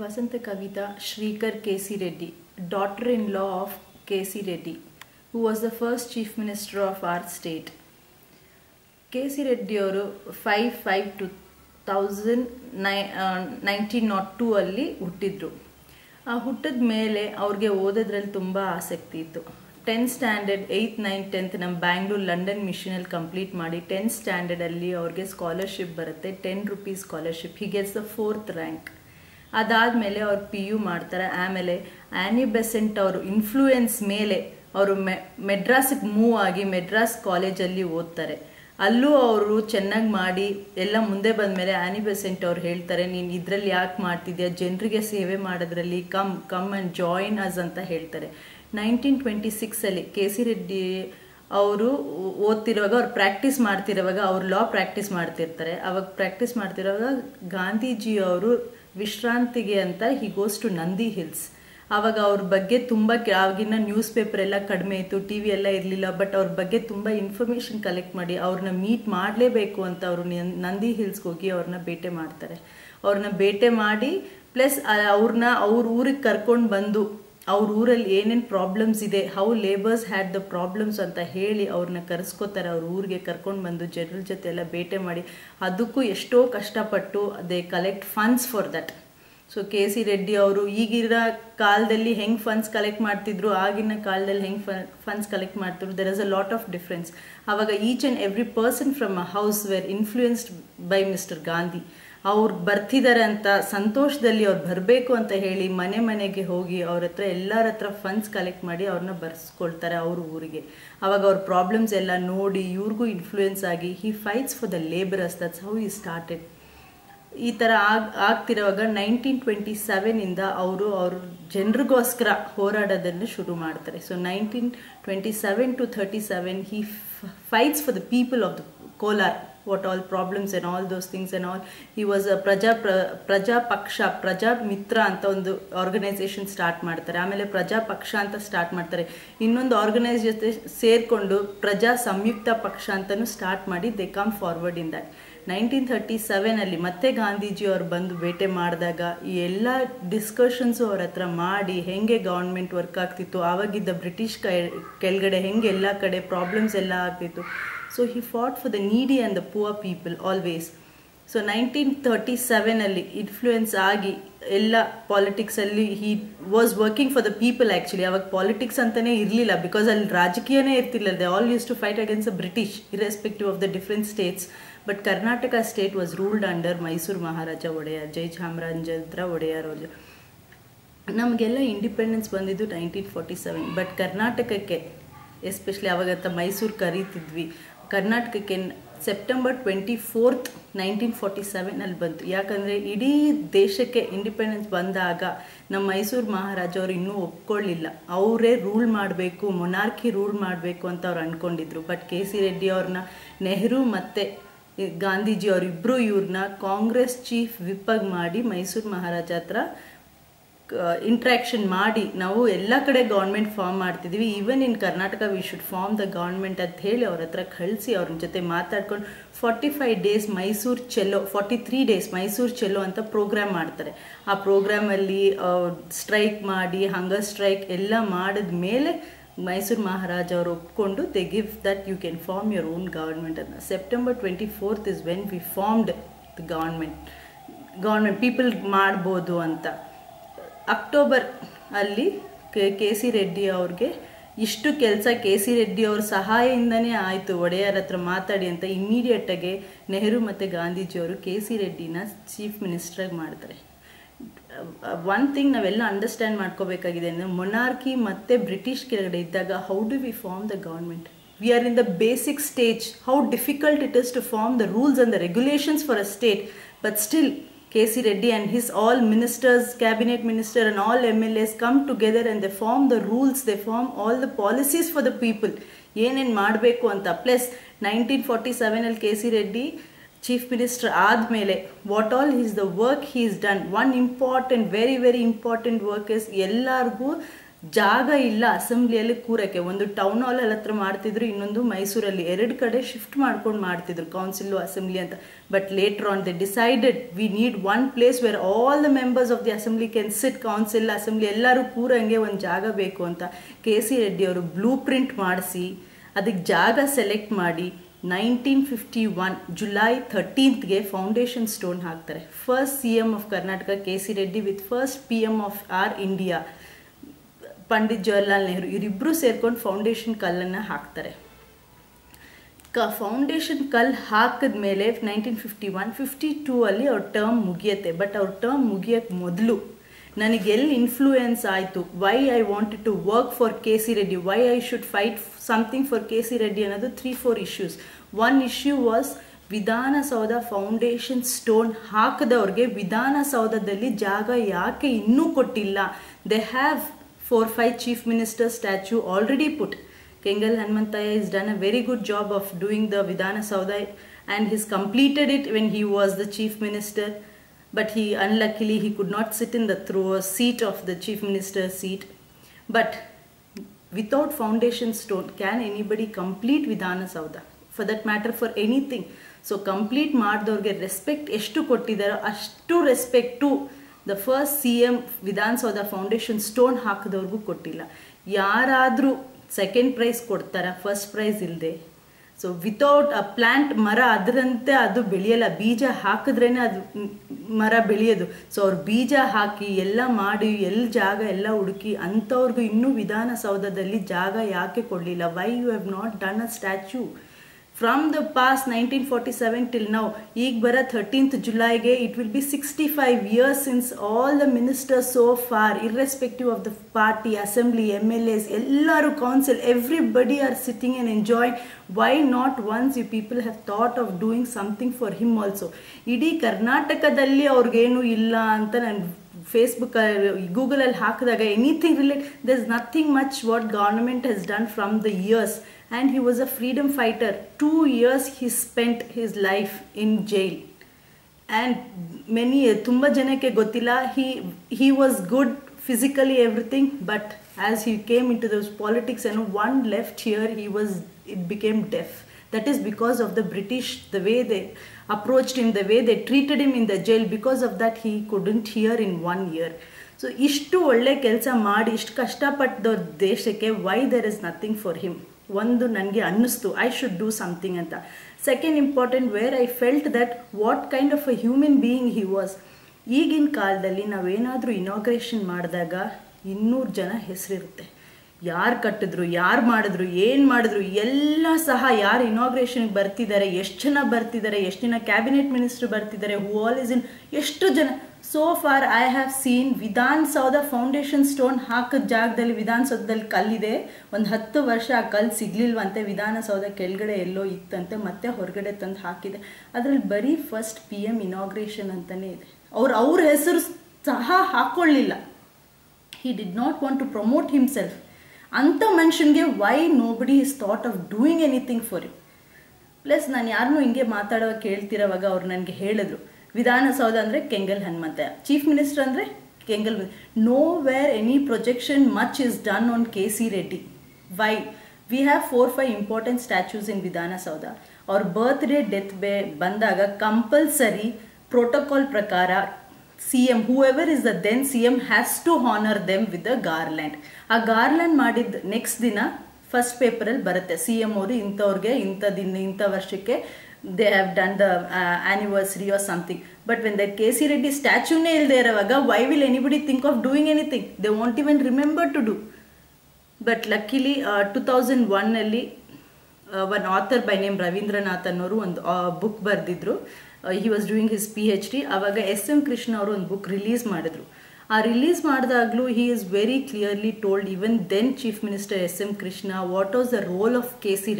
Vasantha Kavitha Srikar K C Reddy daughter in law of K C Reddy who was the first chief minister of our state K C ರೆಡ್ಡಿಯವರು five five two thousand ನೈ nineteen nought two ಅಲ್ಲಿ ಹುಟ್ಟಿದ್ರು ಆ ಹುಟ್ಟಿದ ಮೇಲೆ ಅವ್ರಿಗೆ ಓದೋದ್ರಲ್ಲಿ ತುಂಬ ಆಸಕ್ತಿ ಇತ್ತು tenth standard eighth nine tenth ನಮ್ಮ ಬ್ಯಾಂಗ್ಳೂರ್ ಲಂಡನ್ ಮಿಷನಲ್ಲಿ ಕಂಪ್ಲೀಟ್ ಮಾಡಿ ಟೆಂತ್ ಸ್ಟ್ಯಾಂಡರ್ಡಲ್ಲಿ ಅವ್ರಿಗೆ ಸ್ಕಾಲರ್ಶಿಪ್ ಬರುತ್ತೆ ten rupees scholarship he gets the fourth rank ಅದಾದಮೇಲೆ ಅವ್ರು ಪಿ ಯು ಮಾಡ್ತಾರೆ ಆಮೇಲೆ ಆ್ಯನಿ ಬೆಸೆಂಟ್ ಅವರು ಇನ್ಫ್ಲೂಯೆನ್ಸ್ ಮೇಲೆ ಅವರು ಮೆ ಮೆಡ್ರಾಸಿಗೆ ಮೂವ್ ಆಗಿ ಮೆಡ್ರಾಸ್ ಕಾಲೇಜಲ್ಲಿ ಓದ್ತಾರೆ ಅಲ್ಲೂ ಅವರು ಚೆನ್ನಾಗಿ ಮಾಡಿ ಎಲ್ಲ ಮುಂದೆ ಬಂದಮೇಲೆ ಆ್ಯನಿ ಬೆಸೆಂಟ್ ಅವ್ರು ಹೇಳ್ತಾರೆ ನೀನು ಇದರಲ್ಲಿ ಯಾಕೆ ಮಾಡ್ತಿದ್ಯಾ ಜನರಿಗೆ ಸೇವೆ ಮಾಡೋದ್ರಲ್ಲಿ come come and join us ಅಂತ ಹೇಳ್ತಾರೆ ನೈನ್ಟೀನ್ ಟ್ವೆಂಟಿ ಸಿಕ್ಸಲ್ಲಿ ಕೆ ಸಿ ರೆಡ್ಡಿ ಅವರು ಓದ್ತಿರುವಾಗ ಅವ್ರು ಪ್ರಾಕ್ಟೀಸ್ ಮಾಡ್ತಿರುವಾಗ ಅವ್ರು ಲಾ ಪ್ರಾಕ್ಟೀಸ್ ಮಾಡ್ತಿರ್ತಾರೆ ಅವಾಗ ಪ್ರಾಕ್ಟೀಸ್ ಮಾಡ್ತಿರುವಾಗ ಗಾಂಧೀಜಿ ಅವರು ವಿಶ್ರಾಂತಿಗೆ ಅಂತ he goes to Nandi Hills ಆವಾಗ ಅವ್ರ ಬಗ್ಗೆ ತುಂಬ ಆಗಿನ ನ್ಯೂಸ್ ಪೇಪರ್ ಎಲ್ಲ ಕಡಿಮೆ ಇತ್ತು ಟಿ ವಿ ಎಲ್ಲ ಇರಲಿಲ್ಲ ಬಟ್ ಅವ್ರ ಬಗ್ಗೆ ತುಂಬ ಇನ್ಫಾರ್ಮೇಷನ್ ಕಲೆಕ್ಟ್ ಮಾಡಿ ಅವ್ರನ್ನ ಮೀಟ್ ಮಾಡಲೇಬೇಕು ಅಂತ ಅವರು ನಂದಿ ಹಿಲ್ಸ್ಗೆ ಹೋಗಿ ಅವ್ರನ್ನ ಬೇಟೆ ಮಾಡ್ತಾರೆ ಅವ್ರನ್ನ ಬೇಟೆ ಮಾಡಿ ಪ್ಲಸ್ ಅವ್ರನ್ನ ಅವ್ರ ಊರಿಗೆ ಕರ್ಕೊಂಡು ಬಂದು ಅವ್ರ ಊರಲ್ಲಿ ಏನೇನು ಪ್ರಾಬ್ಲಮ್ಸ್ ಇದೆ how labours had the problems ಅಂತ ಹೇಳಿ ಅವ್ರನ್ನ ಕರೆಸ್ಕೋತಾರೆ ಅವ್ರ ಊರಿಗೆ ಕರ್ಕೊಂಡು ಬಂದು ಜನರ ಜೊತೆ ಎಲ್ಲ ಬೇಟೆ ಮಾಡಿ ಅದಕ್ಕೂ ಎಷ್ಟೋ ಕಷ್ಟಪಟ್ಟು they collect funds for that so K C Reddy ಅವರು ಈಗಿರೋ ಕಾಲದಲ್ಲಿ ಹೆಂಗೆ ಫಂಡ್ಸ್ ಕಲೆಕ್ಟ್ ಮಾಡ್ತಿದ್ರು ಆಗಿನ ಕಾಲದಲ್ಲಿ ಹೆಂಗೆ ಫಂಡ್ಸ್ ಕಲೆಕ್ಟ್ ಮಾಡ್ತಿದ್ರು there is a lot of difference ಆವಾಗ each and every person from a house were influenced by mister Gandhi ಅವ್ರು ಬರ್ತಿದ್ದಾರೆ ಅಂತ ಸಂತೋಷದಲ್ಲಿ ಅವ್ರು ಬರಬೇಕು ಅಂತ ಹೇಳಿ ಮನೆ ಮನೆಗೆ ಹೋಗಿ ಅವ್ರ ಹತ್ರ ಎಲ್ಲರ ಹತ್ರ ಫಂಡ್ಸ್ ಕಲೆಕ್ಟ್ ಮಾಡಿ ಅವ್ರನ್ನ ಬರ್ಸ್ಕೊಳ್ತಾರೆ ಅವ್ರ ಊರಿಗೆ ಅವಾಗ ಅವ್ರ ಪ್ರಾಬ್ಲಮ್ಸ್ ಎಲ್ಲ ನೋಡಿ ಇವ್ರಿಗೂ ಇನ್ಫ್ಲೂಯೆನ್ಸ್ ಆಗಿ he fights for the labourers that's how he started ಈ ಥರ ಆಗ್ ಆಗ್ತಿರುವಾಗ ನೈನ್ಟೀನ್ ಟ್ವೆಂಟಿ ಸೆವೆನಿಂದ ಅವರು ಅವರು ಜನರಿಗೋಸ್ಕರ ಹೋರಾಡೋದನ್ನು ಶುರು ಮಾಡ್ತಾರೆ so nineteen twenty seven to thirty seven he fights for the people of the Kolar what all problems and all those things and all he was a ಪ್ರಜಾ ಪ್ರ ಪ್ರಜಾ ಪಕ್ಷ ಪ್ರಜಾ ಮಿತ್ರ ಅಂತ ಒಂದು ಆರ್ಗನೈಸೇಷನ್ ಸ್ಟಾರ್ಟ್ ಮಾಡ್ತಾರೆ ಆಮೇಲೆ ಪ್ರಜಾ ಪಕ್ಷ ಅಂತ ಸ್ಟಾರ್ಟ್ ಮಾಡ್ತಾರೆ ಇನ್ನೊಂದು ಆರ್ಗನೈಸ್ ಜೊತೆ ಸೇರಿಕೊಂಡು ಪ್ರಜಾ ಸಂಯುಕ್ತ ಪಕ್ಷ ಅಂತಲೂ ಸ್ಟಾರ್ಟ್ ಮಾಡಿ they come forward in that nineteen thirty ಸೆವೆನಲ್ಲಿ ಮತ್ತೆ ಗಾಂಧೀಜಿ ಅವ್ರು ಬಂದು ಭೇಟೆ ಮಾಡಿದಾಗ ಈ ಎಲ್ಲ ಡಿಸ್ಕಷನ್ಸು ಅವ್ರ ಹತ್ರ ಮಾಡಿ ಹೆಂಗೆ ಗೌರ್ಮೆಂಟ್ ವರ್ಕ್ ಆಗ್ತಿತ್ತು ಆವಾಗಿದ್ದ ಬ್ರಿಟಿಷ್ ಕೈ ಕೆಳಗಡೆ ಹೆಂಗೆ ಎಲ್ಲ ಕಡೆ ಪ್ರಾಬ್ಲಮ್ಸ್ ಎಲ್ಲ ಆಗ್ತಿತ್ತು so he fought for the needy and the poor people always so nineteen thirty ಸೆವೆನಲ್ಲಿ ಇನ್ಫ್ಲೂಯೆನ್ಸ್ ಆಗಿ ಎಲ್ಲ ಪಾಲಿಟಿಕ್ಸಲ್ಲಿ he was working for the people actually ಅವಾಗ ಪಾಲಿಟಿಕ್ಸ್ ಅಂತಲೇ ಇರಲಿಲ್ಲ ಬಿಕಾಸ್ ಅಲ್ಲಿ ರಾಜಕೀಯನೇ ಇರ್ತಿಲ್ಲ they all used to fight against the British irrespective of the different states but Karnataka state was ruled under Mysuru Maharaja Wodeyar Jai Chamarajendra Wodeyar ಅವರು ನಮಗೆಲ್ಲ ಇಂಡಿಪೆಂಡೆನ್ಸ್ ಬಂದಿದ್ದು ನೈನ್ಟೀನ್ ಫಾರ್ಟಿ ಸೆವೆನ್ ಬಟ್ ಕರ್ನಾಟಕಕ್ಕೆ ಎಸ್ಪೆಷಲಿ ಅವಾಗಂತ ಮೈಸೂರು ಕರೀತಿದ್ವಿ ಕರ್ನಾಟಕಕ್ಕೆ September twenty fourth nineteen forty ಸೆವೆನಲ್ಲಿ ಬಂತು ಯಾಕಂದರೆ ಇಡೀ ದೇಶಕ್ಕೆ ಇಂಡಿಪೆಂಡೆನ್ಸ್ ಬಂದಾಗ ನಮ್ಮ ಮೈಸೂರು ಮಹಾರಾಜ ಅವರು ಇನ್ನೂ ಒಪ್ಕೊಳ್ಳಿಲ್ಲ ಅವರೇ ರೂಲ್ ಮಾಡಬೇಕು ಮೊನಾರ್ಕಿ ರೂಲ್ ಮಾಡಬೇಕು ಅಂತ ಅವ್ರು ಅಂದ್ಕೊಂಡಿದ್ರು ಬಟ್ ಕೆ ಸಿ ರೆಡ್ಡಿ ಅವ್ರನ್ನ ನೆಹರು ಮತ್ತು ಗಾಂಧೀಜಿ ಅವರಿಬ್ಬರು ಇವ್ರನ್ನ ಕಾಂಗ್ರೆಸ್ ಚೀಫ್ ವಿಪ್ಪಾಗಿ ಮಾಡಿ ಮೈಸೂರು ಮಹಾರಾಜ ಹತ್ರ ಇಂಟ್ರ್ಯಾಕ್ಷನ್ ಮಾಡಿ ನಾವು ಎಲ್ಲ ಕಡೆ ಗೌರ್ಮೆಂಟ್ ಫಾರ್ಮ್ ಮಾಡ್ತಿದ್ದೀವಿ even in Karnataka we should form the government ಅಂತ ಹೇಳಿ ಅವ್ರ ಹತ್ರ ಕಳಿಸಿ ಅವ್ರ ಜೊತೆ ಮಾತಾಡ್ಕೊಂಡು forty five days Mysuru Chalo forty three days Mysuru Chalo ಅಂತ ಪ್ರೋಗ್ರಾಮ್ ಮಾಡ್ತಾರೆ ಆ ಪ್ರೋಗ್ರಾಮಲ್ಲಿ ಸ್ಟ್ರೈಕ್ ಮಾಡಿ ಹಂಗರ್ ಸ್ಟ್ರೈಕ್ ಎಲ್ಲ ಮಾಡಿದ ಮೇಲೆ ಮೈಸೂರು ಮಹಾರಾಜ ಅವರು ಒಪ್ಕೊಂಡು they give that you can form your own government ಅಂತ September twenty fourth is when we formed the government government people ಮಾಡ್ಬೋದು ಅಂತ ಅಕ್ಟೋಬರ್ ಅಲ್ಲಿ ಕೆ ಕೆ ಸಿ ರೆಡ್ಡಿ ಅವ್ರಿಗೆ ಇಷ್ಟು ಕೆಲಸ ಕೆ ಸಿ ರೆಡ್ಡಿ ಅವ್ರ ಸಹಾಯದಿಂದನೇ ಆಯಿತು ಒಡೆಯರ್ ಹತ್ರ ಮಾತಾಡಿ ಅಂತ ಇಮಿಡಿಯೇಟಾಗಿ ನೆಹರು ಮತ್ತು ಗಾಂಧೀಜಿಯವರು ಕೆ ಸಿ ರೆಡ್ಡಿನ ಚೀಫ್ ಮಿನಿಸ್ಟ್ರಾಗಿ ಮಾಡ್ತಾರೆ ಒನ್ ಥಿಂಗ್ ನಾವೆಲ್ಲ ಅಂಡರ್ಸ್ಟ್ಯಾಂಡ್ ಮಾಡ್ಕೋಬೇಕಾಗಿದೆ ಅಂದರೆ ಮೊನಾರ್ಕಿ ಮತ್ತು ಬ್ರಿಟಿಷ್ ಕೆಳಗಡೆ ಇದ್ದಾಗ how do we form the government we are in the basic stage how difficult it is to form the rules and the regulations for a state but still K.C. Reddy and his all ministers, cabinet minister and all MLAs come together and they form the rules, they form all the policies for the people. ಏನೇನು ಮಾಡಬೇಕು ಅಂತ plus nineteen forty ಸೆವೆನಲ್ಲಿ K C Reddy chief minister ಆದಮೇಲೆ what all is the work he is done one important very very important work is ಎಲ್ಲರಿಗೂ ಜಾಗ ಇಲ್ಲ ಅಸೆಂಬ್ಲಿಯಲ್ಲಿ ಕೂರಕ್ಕೆ ಒಂದು town hall ಅಲ್ಲಿ ಹತ್ರ ಮಾಡ್ತಿದ್ರು ಇನ್ನೊಂದು ಮೈಸೂರಲ್ಲಿ ಎರಡು ಕಡೆ ಶಿಫ್ಟ್ ಮಾಡ್ಕೊಂಡು ಮಾಡ್ತಿದ್ರು ಕೌನ್ಸಿಲ್ ಅಸೆಂಬ್ಲಿ ಅಂತ but later on they decided we need one place where all the members of the assembly can sit council assembly ಎಲ್ಲರೂ ಕೂರಂಗೆ ಒಂದು ಜಾಗ ಬೇಕು ಅಂತ ಕೆ ಸಿ ರೆಡ್ಡಿ ಅವರು ಬ್ಲೂ ಪ್ರಿಂಟ್ ಮಾಡಿಸಿ ಅದಕ್ಕೆ ಜಾಗ ಸೆಲೆಕ್ಟ್ ಮಾಡಿ ನೈನ್ಟೀನ್ ಫಿಫ್ಟಿ ಒನ್ ಜುಲೈ ಥರ್ಟೀನ್ತ್ಗೆ ಫೌಂಡೇಶನ್ ಸ್ಟೋನ್ ಹಾಕ್ತಾರೆ first C M of Karnataka K C Reddy with first P M of our India Pandit Jawaharlal Nehru ಇವರಿಬ್ಬರು ಸೇರ್ಕೊಂಡು ಫೌಂಡೇಶನ್ ಕಲ್ಲನ್ನು ಹಾಕ್ತಾರೆ ಕ ಫೌಂಡೇಶನ್ ಕಲ್ ಹಾಕಿದ ಮೇಲೆ nineteen fifty one fifty two ಅಲ್ಲಿ ಅವ್ರ ಟರ್ಮ್ ಮುಗಿಯುತ್ತೆ ಬಟ್ ಅವ್ರ ಟರ್ಮ್ ಮುಗಿಯೋಕ್ಕೆ ಮೊದಲು ನನಗೆ ಎಲ್ಲಿ ಇನ್ಫ್ಲೂಯೆನ್ಸ್ ಆಯಿತು why I wanted to work for K C Reddy why I should fight something for K C Reddy ಅನ್ನೋದು three four issues one issue was Vidhana Soudha foundation stone ಹಾಕದವ್ರಿಗೆ ವಿಧಾನಸೌಧದಲ್ಲಿ ಜಾಗ ಯಾಕೆ ಇನ್ನೂ ಕೊಟ್ಟಿಲ್ಲ they have four five chief minister statue already put Kengal Hanmantaya has done a very good job of doing the Vidhana Saudha and he's completed it when he was the chief minister. But he unluckily he could not sit in the throw seat of the chief minister's seat. But without foundation stone, can anybody complete Vidhana Saudha? For that matter, for anything. So complete ಮಾಡಿದವ್ರಿಗೆ respect ಎಷ್ಟು ಕೊಟ್ಟಿದ್ದಾರೋ ಅಷ್ಟು respect the first C M Vidhana Soudha foundation stone ಹಾಕಿದವ್ರಿಗೂ ಕೊಟ್ಟಿಲ್ಲ ಯಾರಾದರೂ second prize ಕೊಡ್ತಾರ first prize ಇಲ್ಲದೆ so without a plant ಮರ ಅದರಂತೆ ಅದು ಬೆಳೆಯಲ್ಲ ಬೀಜ ಹಾಕಿದ್ರೇ ಅದು ಮರ ಬೆಳೆಯೋದು ಸೊ ಅವ್ರು ಬೀಜ ಹಾಕಿ ಎಲ್ಲ ಮಾಡಿ ಎಲ್ಲಿ ಜಾಗ ಎಲ್ಲ ಹುಡುಕಿ ಅಂಥವ್ರಿಗೂ ಇನ್ನೂ ವಿಧಾನಸೌಧದಲ್ಲಿ ಜಾಗ ಯಾಕೆ ಕೊಡಲಿಲ್ಲ why you have not done a statue from the past nineteen forty seven till now ಈಗ ಬರೋ ಥರ್ಟೀನ್ತ್ ಜುಲೈಗೆ it will be sixty five years since all the ministers so far irrespective of the party assembly M L S ಎಲ್ಲರೂ council everybody are sitting and enjoy why not once you people have thought of doing something for him also ಇಡೀ ಕರ್ನಾಟಕದಲ್ಲಿ ಅವ್ರಿಗೇನು ಇಲ್ಲ ಅಂತ ನಾನು Facebook ಗೂಗಲಲ್ಲಿ ಹಾಕಿದಾಗ anything relate there is nothing much what government has done from the years and he was a freedom fighter. Two years he spent his life in jail. And many, ತುಂಬ ಜನಕ್ಕೆ ಗೊತ್ತಿಲ್ಲ he he was good physically everything, but as he came into those politics and one left here, he was it became deaf. That is because of the British, the way they approached him, the way they treated him in the jail. Because of that, he couldn't hear in one year. So ಇಷ್ಟು ಒಳ್ಳೆ ಕೆಲಸ ಮಾಡಿ ಇಷ್ಟು ಕಷ್ಟಪಟ್ಟದವ್ರ ದೇಶಕ್ಕೆ why there is nothing for him ಒಂದು ನನಗೆ ಅನ್ನಿಸ್ತು ಐ ಶುಡ್ ಡೂ ಸಮಥಿಂಗ್ ಅಂತ second important where I felt that what kind of a human being he was ಈಗಿನ ಕಾಲದಲ್ಲಿ ನಾವೇನಾದರೂ ಇನಾಗ್ರೇಷನ್ ಮಾಡಿದಾಗ ಇನ್ನೂರು ಜನ ಹೆಸರಿರುತ್ತೆ ಯಾರು ಕಟ್ಟಿದ್ರು ಯಾರು ಮಾಡಿದ್ರು ಏನು ಮಾಡಿದ್ರು ಎಲ್ಲ ಸಹ ಯಾರು ಇನಾಗ್ರೇಷನ್ಗೆ ಬರ್ತಿದ್ದಾರೆ ಎಷ್ಟು ಜನ ಬರ್ತಿದ್ದಾರೆ ಎಷ್ಟು ಜನ ಕ್ಯಾಬಿನೆಟ್ ಮಿನಿಸ್ಟರ್ ಬರ್ತಿದ್ದಾರೆ ಹೂ ಆಲ್ ಇಸ್ ಇನ್ ಎಷ್ಟು ಜನ so far I have seen Vidhana Soudha foundation stone ಹಾಕಿದ ಜಾಗದಲ್ಲಿ ವಿಧಾನಸೌಧದಲ್ಲಿ ಕಲ್ಲಿದೆ ಒಂದು ಹತ್ತು ವರ್ಷ ಆ ಕಲ್ಲು ಸಿಗ್ಲಿಲ್ವಂತೆ ವಿಧಾನಸೌಧ ಕೆಳಗಡೆ ಎಲ್ಲೋ ಇತ್ತಂತೆ ಮತ್ತೆ ಹೊರಗಡೆ ತಂದು ಹಾಕಿದೆ ಅದರಲ್ಲಿ ಬರೀ ಫಸ್ಟ್ ಪಿ ಎಮ್ ಇನಾಗ್ರೇಷನ್ ಅಂತಲೇ ಇದೆ ಅವ್ರು ಅವ್ರ ಹೆಸರು ಸಹ ಹಾಕ್ಕೊಳ್ಳಿಲ್ಲ he did not want to promote himself ಅಂಥ ಮನುಷ್ಯನಿಗೆ why nobody is thought of doing anything for you plus ನಾನು ಯಾರನ್ನೂ ಹಿಂಗೆ ಮಾತಾಡೋ ಕೇಳ್ತಿರೋವಾಗ ಅವ್ರು ನನಗೆ ಹೇಳಿದ್ರು ವಿಧಾನಸೌಧ ಅಂದರೆ ಕೆಂಗಲ್ ಹನುಮಂತಯ್ಯ ಚೀಫ್ ಮಿನಿಸ್ಟರ್ ಅಂದರೆ Kengal no where any projection much is done on K C Reddy why we have four five important statues in Vidhana Soudha ಅವ್ರ ಬರ್ತ್ಡೇ ಡೆತ್ ಬೇ ಬಂದಾಗ ಕಂಪಲ್ಸರಿ ಪ್ರೋಟೋಕಾಲ್ ಪ್ರಕಾರ C M whoever is the then C M has to honour them with the garland ಆ garland ಮಾಡಿದ next ದಿನ first ಪೇಪರಲ್ಲಿ ಬರುತ್ತೆ C M ಅವರು ಇಂಥವ್ರಿಗೆ ಇಂಥ ದಿನ ಇಂಥ ವರ್ಷಕ್ಕೆ they have done the anniversary or something but when that K C Reddy ಸ್ಟ್ಯಾಚ್ಯೂನೇ ಇಲ್ಲದೆ ಇರೋವಾಗ why will anybody think of doing anything they want even remember to do but luckily two thousand ಒನ್ನಲ್ಲಿ one author by name Ravindranath ಅನ್ನೋರು ಒಂದು book ಬರೆದಿದ್ರು he was doing his P H D ಆವಾಗ S M Krishna ಅವರು ಒಂದು book release ಮಾಡಿದ್ರು ಆ release ಮಾಡಿದಾಗಲೂ he is very clearly told even then chief minister S M Krishna what was the role of K C Reddy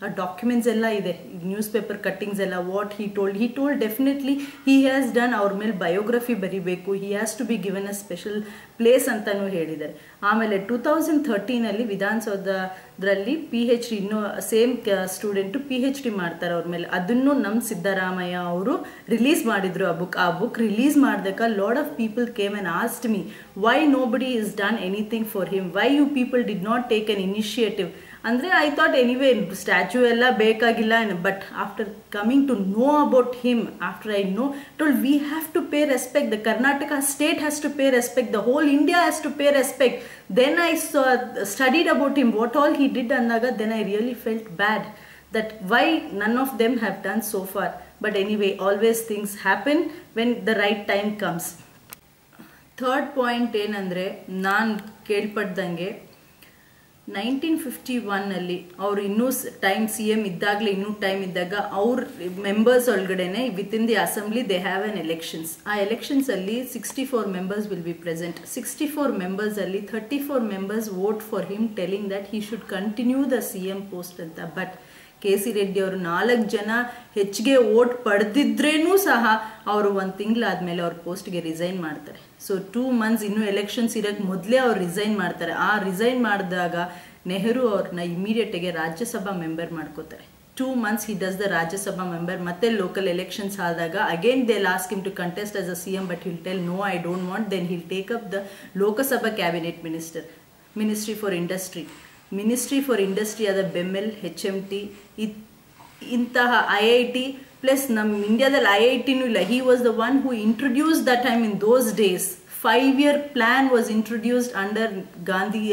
ಆ documents ಎಲ್ಲ ಇದೆ newspaper cuttings ಎಲ್ಲ what he told he told definitely he has done ಅವ್ರ ಮೇಲೆ biography ಬರಿಬೇಕು he has to be given a special place ಅಂತಲೂ ಹೇಳಿದ್ದಾರೆ ಆಮೇಲೆ ಟೂ ತೌಸಂಡ್ ಥರ್ಟೀನಲ್ಲಿ ವಿಧಾನಸೌಧದಲ್ಲಿ ಪಿ ಹೆಚ್ ಡಿ ಇನ್ನೂ same student P H D ಮಾಡ್ತಾರೆ ಅವ್ರ ಮೇಲೆ ಅದನ್ನು ನಮ್ಮ ಸಿದ್ದರಾಮಯ್ಯ ಅವರು ರಿಲೀಸ್ ಮಾಡಿದ್ರು ಆ ಬುಕ್ ಆ ಬುಕ್ ರಿಲೀಸ್ ಮಾಡಿದಾಗ lot of people came and asked me why nobody is done anything for him why you people did not take an initiative ಅಂದರೆ ಐ ಥಾಟ್ ಎನಿವೇ ಸ್ಟ್ಯಾಚ್ಯೂ ಎಲ್ಲ ಬೇಕಾಗಿಲ್ಲ but after coming to know about him after I know told we have to pay respect the Karnataka state has to pay respect the whole India has to pay respect then I studied about him what all he did ಅಂದಾಗ then I really felt bad that why none of them have done so far but anyway always things happen when the right time comes third point ಏನಂದರೆ ನಾನು ಕೇಳ್ಪಡ್ದಂಗೆ nineteen fifty ಒನ್ನಲ್ಲಿ ಅವ್ರು ಇನ್ನೂ time C M ಇದ್ದಾಗಲೇ ಇನ್ನೂ time ಇದ್ದಾಗ ಅವ್ರ members ಒಳಗಡೆನೆ with in the assembly they have an elections ಆ ಎಲೆಕ್ಷನ್ಸಲ್ಲಿ sixty four members will be present sixty four ಮೆಂಬರ್ಸಲ್ಲಿ thirty four members vote for him telling that he should continue the C M post ಅಂತ but K C Reddy ಅವರು ನಾಲ್ಕು ಜನ ಹೆಚ್ಚಿಗೆ vote ಪಡೆದಿದ್ರೇನೂ ಸಹ ಅವರು ಒಂದು ತಿಂಗಳಾದ್ಮೇಲೆ ಅವ್ರ ಪೋಸ್ಟ್ಗೆ ರಿಸೈನ್ ಮಾಡ್ತಾರೆ ಸೊ ಟೂ ಮಂತ್ಸ್ ಇನ್ನೂ ಎಲೆಕ್ಷನ್ಸ್ ಇರೋಕ್ಕೆ ಮೊದಲೇ ಅವ್ರು ರಿಸೈನ್ ಮಾಡ್ತಾರೆ ಆ ರಿಸೈನ್ ಮಾಡಿದಾಗ ನೆಹರು ಅವ್ರನ್ನ ಇಮಿಡಿಯೇಟಿಗೆ ರಾಜ್ಯಸಭಾ ಮೆಂಬರ್ ಮಾಡ್ಕೋತಾರೆ two months he does the Rajya Sabha member ಮತ್ತೆ ಲೋಕಲ್ ಎಲೆಕ್ಷನ್ಸ್ ಆದಾಗ again they last him to contest as a C M but he'll tell no I don't want then he'll take up the Lok Sabha cabinet minister ministry for industry ministry for industry ಆದ BEML H M T ಇಂತಹ I I T plus ನಮ್ಮ ಇಂಡಿಯಾದಲ್ಲಿ I I ಟಿನೂ ಇಲ್ಲ he was the one who introduce the time in those days five year plan was introduced under Gandhi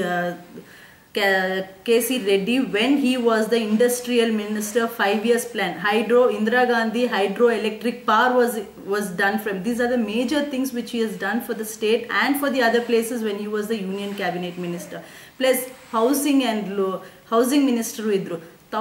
K C Reddy when he was the industrial minister five years plan hydro Indira Gandhi hydro electric power was was done from these are the major things which he has done for the state and for the other places when he was the union cabinet minister plus housing and low housing minister ಇದ್ರು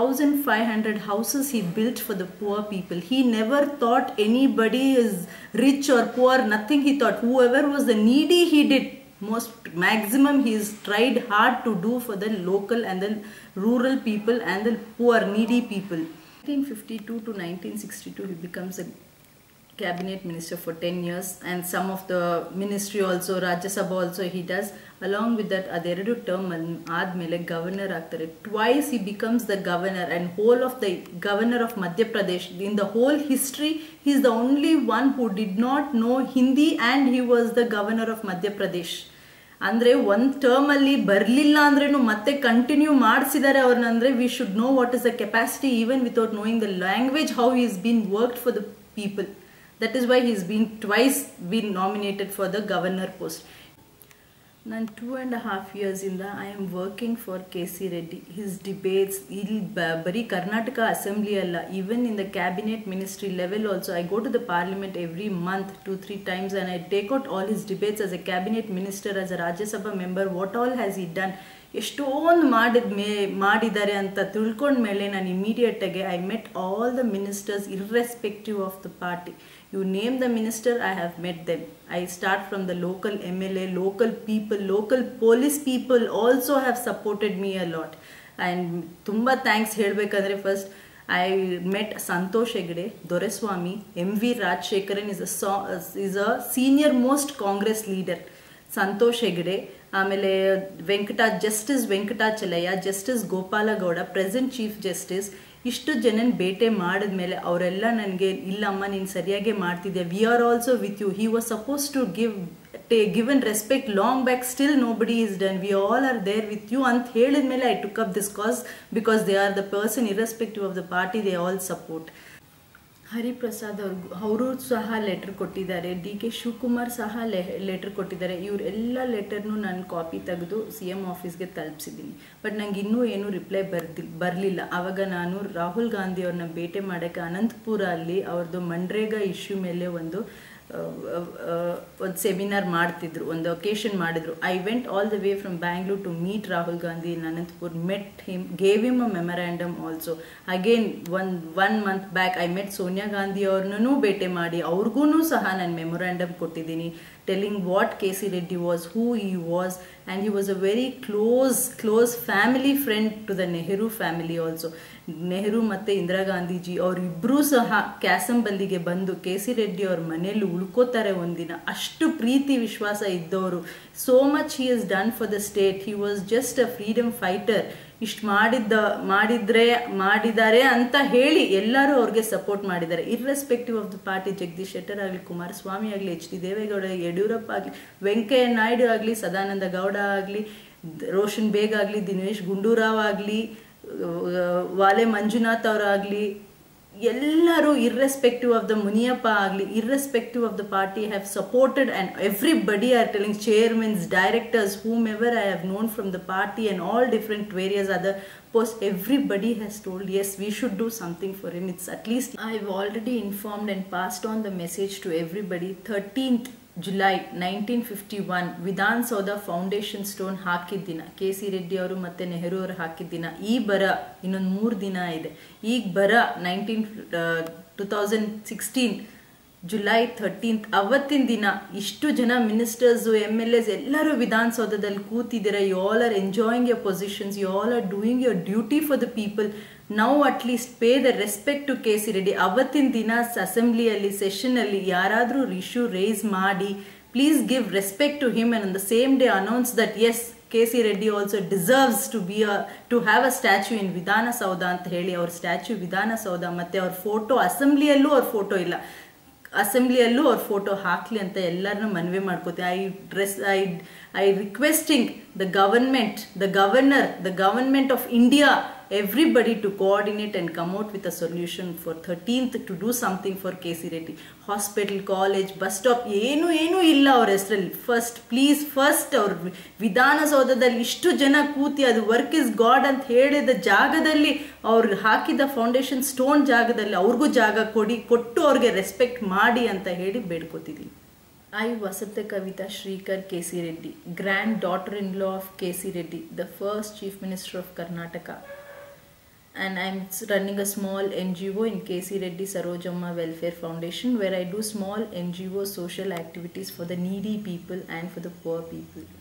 1500 houses he built for the poor people he never thought anybody is rich or poor nothing he thought whoever was the needy he did most maximum he's tried hard to do for the local and the rural people and the poor needy people 1952 to 1962 he becomes a cabinet minister for 10 years and some of the ministry also Rajya Sabha also he does along with that ಅದೆರಡು term ಆದಮೇಲೆ governor ಆಗ್ತಾರೆ twice he becomes the governor and whole of the governor of Madhya Pradesh in the whole history he is the only one who did not know Hindi and he was the governor of Madhya Pradesh ಅಂದರೆ ಒಂದು ಟರ್ಮಲ್ಲಿ ಬರಲಿಲ್ಲ ಅಂದ್ರೂ ಮತ್ತೆ continue ಮಾಡಿಸಿದ್ದಾರೆ ಅವ್ರನ್ನ ಅಂದರೆ we should know what is the capacity even without knowing the language how is been worked for the people that is why he's been twice been nominated for the governor post ನಾನು two and half ಇಯರ್ಸಿಂದ I am working for K C Reddy his debates ಇಲ್ಲಿ ಬರೀ Karnataka assembly ಅಲ್ಲ even in the cabinet ministry level also I go to the parliament every month two three times and I take out all his debates as a cabinet minister as a Rajya Sabha member what all has he done ಎಷ್ಟೊಂದು ಮಾಡಿದ ಮೇ ಮಾಡಿದ್ದಾರೆ ಅಂತ ತಿಳ್ಕೊಂಡ್ಮೇಲೆ ನಾನು ಇಮಿಡಿಯೇಟಾಗಿ I met all the ministers irrespective of the party you name the minister i have met them i start from the local mla local people local police people also have supported me a lot and ತುಂಬ thanks ಹೇಳಬೇಕಂದ್ರೆ first I met Santosh Hegde Doreswamy M V Rajasekharan is a ಸಾ is a senior most Congress leader Santosh Hegde ಆಮೇಲೆ Venkata justice Venkatachaliah justice Gopala Gowda present chief justice ಇಷ್ಟು ಜನನ ಭೇಟೆ ಮಾಡಿದ್ಮೇಲೆ ಅವರೆಲ್ಲ ನನಗೆ ಇಲ್ಲಮ್ಮ ನೀನು ಸರಿಯಾಗೇ ಮಾಡ್ತಿದ್ದೆ we are also with you he was supposed to give ಟೇ given respect long back still nobody is done we all are there with you ಅಂತ ಹೇಳಿದ್ಮೇಲೆ I took up this cause because they are the person irrespective of the party they all support Hariprasad ಅವ್ರಿಗೂ ಅವರು ಸಹ letter ಕೊಟ್ಟಿದ್ದಾರೆ D K Shivakumar ಸಹ ಲೆ letter ಕೊಟ್ಟಿದ್ದಾರೆ ಇವರೆಲ್ಲ ಲೆಟರ್ನು ನಾನು ಕಾಪಿ ತೆಗೆದು ಸಿ ಎಮ್ ಆಫೀಸ್ಗೆ ತಲುಪಿಸಿದ್ದೀನಿ ಬಟ್ ನಂಗೆ ಇನ್ನೂ ಏನೂ ರಿಪ್ಲೈ ಬರ್ದಿ ಬರಲಿಲ್ಲ ಆವಾಗ ನಾನು ರಾಹುಲ್ ಗಾಂಧಿ ಅವ್ರನ್ನ ಭೇಟಿ ಮಾಡೋಕ್ಕೆ ಅನಂತಪುರ ಅಲ್ಲಿ ಅವ್ರದ್ದು ಮನ್ರೇಗಾ ಇಶ್ಯೂ ಮೇಲೆ ಒಂದು ಒಂದು ಸೆಮಿನಾರ್ ಮಾಡ್ತಿದ್ರು ಒಂದು ಒಕೇಶನ್ ಮಾಡಿದ್ರು I went all the way from Bangalore to meet Rahul Gandhi in Anantapur met him gave him a memorandum also again one one month back I met Sonia Gandhi ಅವ್ರನ್ನೂ ಭೇಟಿ ಮಾಡಿ ಅವ್ರಿಗೂ ಸಹ ನಾನು ಮೆಮೊರ್ಯಾಂಡಮ್ ಕೊಟ್ಟಿದ್ದೀನಿ telling what K.C. Reddy was, who he was, and he was a very close, close family friend to the Nehru family also. Nehru ಮತ್ತು ಇಂದಿರಾ ಗಾಂಧೀಜಿ ಅವರಿಬ್ಬರೂ ಸಹ ಕ್ಯಾಸಂಬಲ್ಲಿಗೆ ಬಂದು ಕೆ ಸಿ ರೆಡ್ಡಿ ಅವ್ರ ಮನೆಯಲ್ಲಿ ಉಳ್ಕೋತಾರೆ ಒಂದಿನ ಅಷ್ಟು ಪ್ರೀತಿ ವಿಶ್ವಾಸ ಇದ್ದವರು so much he is done for the state he was just a freedom fighter ಇಷ್ಟು ಮಾಡಿದ್ದ ಮಾಡಿದ್ರೆ ಮಾಡಿದ್ದಾರೆ ಅಂತ ಹೇಳಿ ಎಲ್ಲರೂ ಅವ್ರಿಗೆ ಸಪೋರ್ಟ್ ಮಾಡಿದ್ದಾರೆ irrespective of the party Jagadish Shettar ಆಗಲಿ ಕುಮಾರಸ್ವಾಮಿ ಆಗಲಿ ಎಚ್ ಡಿ ದೇವೇಗೌಡ ಯಡಿಯೂರಪ್ಪ ಆಗಲಿ ವೆಂಕಯ್ಯ ನಾಯ್ಡು ಆಗಲಿ ಸದಾನಂದ ಗೌಡ ಆಗಲಿ ರೋಷನ್ ಬೇಗ್ ಆಗಲಿ ದಿನೇಶ್ ಗುಂಡೂರಾವ್ ಆಗಲಿ ವಾಲೆ ಮಂಜುನಾಥ್ ಅವರಾಗಲಿ ಎಲ್ಲರೂ ಇರ್ರೆಸ್ಪೆಕ್ಟಿವ್ ಆಫ್ ದ ಮುನಿಯಪ್ಪ ಆಗಲಿ irrespective of the party have supported and everybody are telling chairmans directors whom ever I have known from the party and all different various other post everybody has told yes we should do something for him it's at least i've already informed and passed on the message to everybody 13th July nineteen fifty one Vidhana Soudha foundation stone ಹಾಕಿದ ದಿನ K C Reddy ಅವರು ಮತ್ತು ನೆಹರು ಅವರು ಹಾಕಿದ ದಿನ ಈ ಬರ ಇನ್ನೊಂದು ಮೂರು ದಿನ ಇದೆ ಈಗ ಬರ nineteen two thousand sixteen July thirteenth ಅವತ್ತಿನ ದಿನ ಇಷ್ಟು ಜನ ಮಿನಿಸ್ಟರ್ಸು ಎಮ್ ಎಲ್ ಎಸ್ ಎಲ್ಲರೂ ವಿಧಾನಸೌಧದಲ್ಲಿ ಕೂತಿದ್ದೀರಾ you all are enjoying your positions you all are doing your duty for the people ನಾವು at least pay the respect to K C Reddy ಅವತ್ತಿನ ದಿನ ಅಸೆಂಬ್ಲಿಯಲ್ಲಿ ಸೆಷನಲ್ಲಿ ಯಾರಾದರೂ ಇಶ್ಯೂ ರೇಸ್ ಮಾಡಿ please give respect to him and the same day announce that S K C Reddy also deserves to be a to have a statue in Vidhana Soudha ಅಂತ ಹೇಳಿ ಅವ್ರ statue Vidhana Soudha ಮತ್ತು ಅವ್ರ ಫೋಟೋ ಅಸೆಂಬ್ಲಿಯಲ್ಲೂ ಅವ್ರ ಫೋಟೋ ಇಲ್ಲ ಅಸೆಂಬ್ಲಿಯಲ್ಲೂ ಅವ್ರ ಫೋಟೋ ಹಾಕಲಿ ಅಂತ ಎಲ್ಲರನ್ನೂ ಮನವಿ ಮಾಡ್ಕೋತೀನಿ I dress I I requesting the government the governor the government of India everybody to coordinate and come out with a solution for 13th to do something for K C Reddy hospital college bus stop ಏನು ಏನೂ ಇಲ್ಲ ಅವ್ರ ಹೆಸರಲ್ಲಿ first please first ಅವ್ರ ವಿಧಾನಸೌಧದಲ್ಲಿ ಇಷ್ಟು ಜನ ಕೂತಿ ಅದು ವರ್ಕ್ ಇಸ್ ಗಾಡ್ ಅಂತ ಹೇಳಿದ ಜಾಗದಲ್ಲಿ ಅವ್ರು ಹಾಕಿದ ಫೌಂಡೇಶನ್ ಸ್ಟೋನ್ ಜಾಗದಲ್ಲಿ ಅವ್ರಿಗೂ ಜಾಗ ಕೊಡಿ ಕೊಟ್ಟು ಅವ್ರಿಗೆ ರೆಸ್ಪೆಕ್ಟ್ ಮಾಡಿ ಅಂತ ಹೇಳಿ ಬೇಡ್ಕೋತಿದ್ದೀನಿ I, Vasanta Kavita Shrikar K.C. Reddy, grand daughter-in-law of K.C. Reddy, the first Chief Minister of Karnataka. And I'm running a small NGO in K.C. Reddy Sarojamma Welfare Foundation where I do small NGO social activities for the needy people and for the poor people.